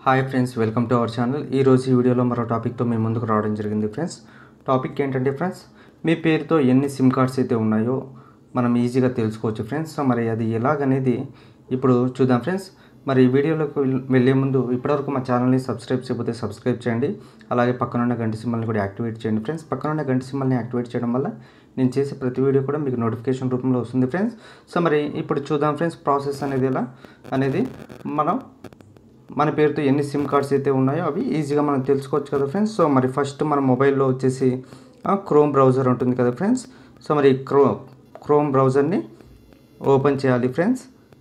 hi friends welcome to our channel ఈరోజు ఈ వీడియోలో మరో టాపిక్తో మీ ముందుకు రావడం జరిగింది ఫ్రెండ్స్ టాపిక్ ఏంటంటే ఫ్రెండ్స్ మీ పేరుతో ఎన్ని సిమ్ కార్డ్స్ అయితే ఉన్నాయో మనం ఈజీగా తెలుసుకోవచ్చు ఫ్రెండ్స్ సో మరి అది ఎలాగనేది ఇప్పుడు చూద్దాం ఫ్రెండ్స్ మరి ఈ వీడియోలోకి వెల్- వెళ్ళే ముందు ఇప్పటివరకు మా ఛానల్ని సబ్స్క్రైబ్ చేయకపోతే సబ్స్క్రైబ్ చేయండి అలాగే పక్కనున్న గంట సింబల్ని కూడా యాక్టివేట్ చేయండి ఫ్రెండ్స్ పక్కనున్న గంట సింబల్ని యాక్టివేట్ చేయడం వల్ల నేను చేసే ప్రతి వీడియో కూడా మీకు నోటిఫికేషన్ రూపంలో వస్తుంది ఫ్రెండ్స్ సో మరి ఇప్పుడు చూద్దాం ఫ్రెండ్స్ ప్రాసెస్ అనేది ఎలా అనేది మనం మన పేరుతో ఎన్ని సిమ్ కార్డ్స్ అయితే ఉన్నాయో అవి ఈజీగా మనం తెలుసుకోవచ్చు కదా ఫ్రెండ్స్ సో మరి ఫస్ట్ మన మొబైల్లో వచ్చేసి క్రోమ్ బ్రౌజర్ ఉంటుంది కదా ఫ్రెండ్స్ సో మరి క్రో క్రోమ్ బ్రౌజర్ని ఓపెన్ చేయాలి ఫ్రెండ్స్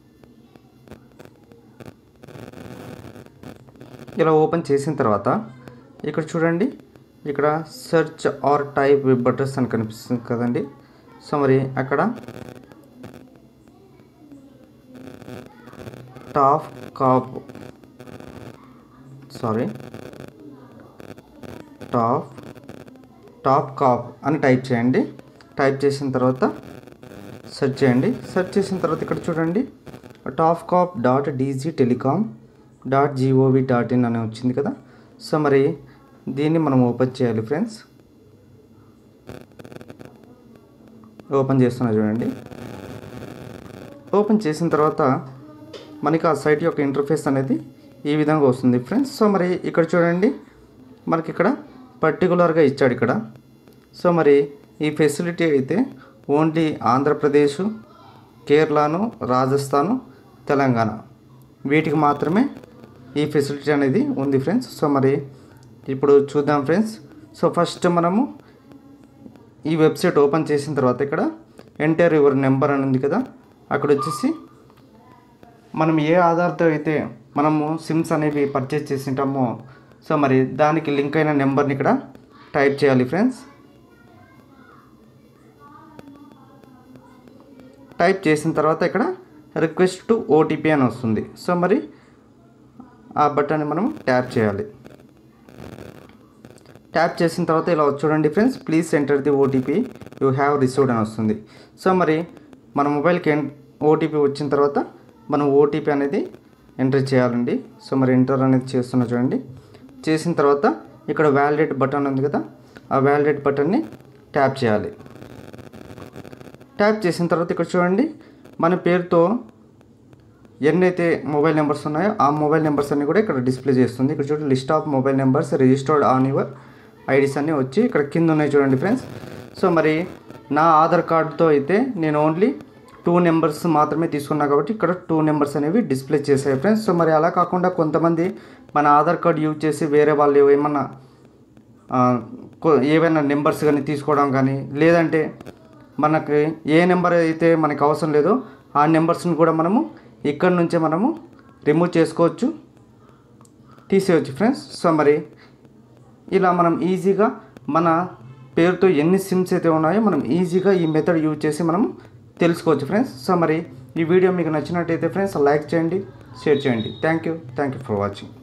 ఇలా ఓపెన్ చేసిన తర్వాత ఇక్కడ చూడండి ఇక్కడ search or type web address అని కనిపిస్తుంది కదండి సో మరి అక్కడ top cop sorry top top cop అని టైప్ చేయండి టైప్ చేసిన తర్వాత సెర్చ్ చేయండి సెర్చ్ చేసిన తర్వాత ఇక్కడ చూడండి top cop dot DG telecom dot GOV dot in అని వచ్చింది కదా సో మరి దీన్ని మనం ఓపెన్ చేయాలి ఫ్రెండ్స్ ఓపెన్ చేస్తున్నా చూడండి ఓపెన్ చేసిన తర్వాత మనకి ఆ సైట్ యొక్క ఇంటర్ఫేస్ అనేది ఈ విధంగా వస్తుంది ఫ్రెండ్స్ సో మరి ఇక్కడ చూడండి మనకి ఇక్కడ పర్టికులర్గా ఇచ్చాడు ఇక్కడ సో మరి ఈ ఫెసిలిటీ అయితే ఓన్లీ ఆంధ్రప్రదేశ్ కేరళను రాజస్థాను తెలంగాణ వీటికి మాత్రమే ఈ ఫెసిలిటీ అనేది ఉంది ఫ్రెండ్స్ సో మరి ఇప్పుడు చూద్దాం ఫ్రెండ్స్ సో ఫస్ట్ మనము ఈ వెబ్సైట్ ఓపెన్ చేసిన తర్వాత ఇక్కడ ఎంటర్ యువర్ నెంబర్ అని ఉంది కదా అక్కడ వచ్చేసి మనం ఏ ఆధార్తో అయితే మనము సిమ్స్ అనేవి పర్చేస్ చేసింటామో సో మరి దానికి లింక్ అయిన నెంబర్ని ఇక్కడ టైప్ చేయాలి ఫ్రెండ్స్ టైప్ చేసిన తర్వాత ఇక్కడ రిక్వెస్ట్ టు ఓటీపీ అని వస్తుంది సో మరి ఆ బటన్ని మనం ట్యాప్ చేయాలి ట్యాప్ చేసిన తర్వాత ఇలా చూడండి friends please enter the OTP you have received అని వస్తుంది సో మరి మన మొబైల్కి ఎన్ ఓటీపీ వచ్చిన తర్వాత మనం ఓటీపీ అనేది ఎంటర్ చేయాలండి సో మరి ఎంటర్ అనేది చేస్తున్నా చూడండి చేసిన తర్వాత ఇక్కడ వ్యాలిడేట్ బటన్ ఉంది కదా ఆ వ్యాలిడేట్ బటన్ని ట్యాప్ చేయాలి ట్యాప్ చేసిన తర్వాత ఇక్కడ చూడండి మన పేరుతో ఎన్నైతే మొబైల్ నెంబర్స్ ఉన్నాయో ఆ మొబైల్ నెంబర్స్ అన్ని కూడా ఇక్కడ డిస్ప్లే చేస్తుంది ఇక్కడ చూడండి list of mobile numbers registered on your IDs అన్నీ వచ్చి ఇక్కడ కింద ఉన్నాయి చూడండి ఫ్రెండ్స్ సో మరి నా ఆధార్ కార్డుతో అయితే నేను ఓన్లీ టూ నెంబర్స్ మాత్రమే తీసుకున్నా కాబట్టి ఇక్కడ టూ నెంబర్స్ అనేవి డిస్ప్లే చేసాయి ఫ్రెండ్స్ సో మరి అలా కాకుండా కొంతమంది మన ఆధార్ కార్డు యూజ్ చేసి వేరే వాళ్ళు ఏమన్నా ఆ, కొ- ఏవైనా నెంబర్స్ కానీ తీసుకోవడం కానీ లేదంటే మనకి ఏ నెంబర్ అయితే మనకి అవసరం లేదో ఆ నెంబర్స్ని కూడా మనము ఇక్కడ నుంచే మనము రిమూవ్ చేసుకోవచ్చు తీసేయచ్చు ఫ్రెండ్స్ సో మరి ఇలా మనం ఈజీగా మన పేరుతో ఎన్ని సిమ్స్ అయితే ఉన్నాయో మనం ఈజీగా ఈ మెథడ్ యూజ్ చేసి మనం తెలుసుకోవచ్చు ఫ్రెండ్స్ సో మరి ఈ వీడియో మీకు నచ్చినట్టయితే ఫ్రెండ్స్ లైక్ చేయండి షేర్ చేయండి thank you thank you for watching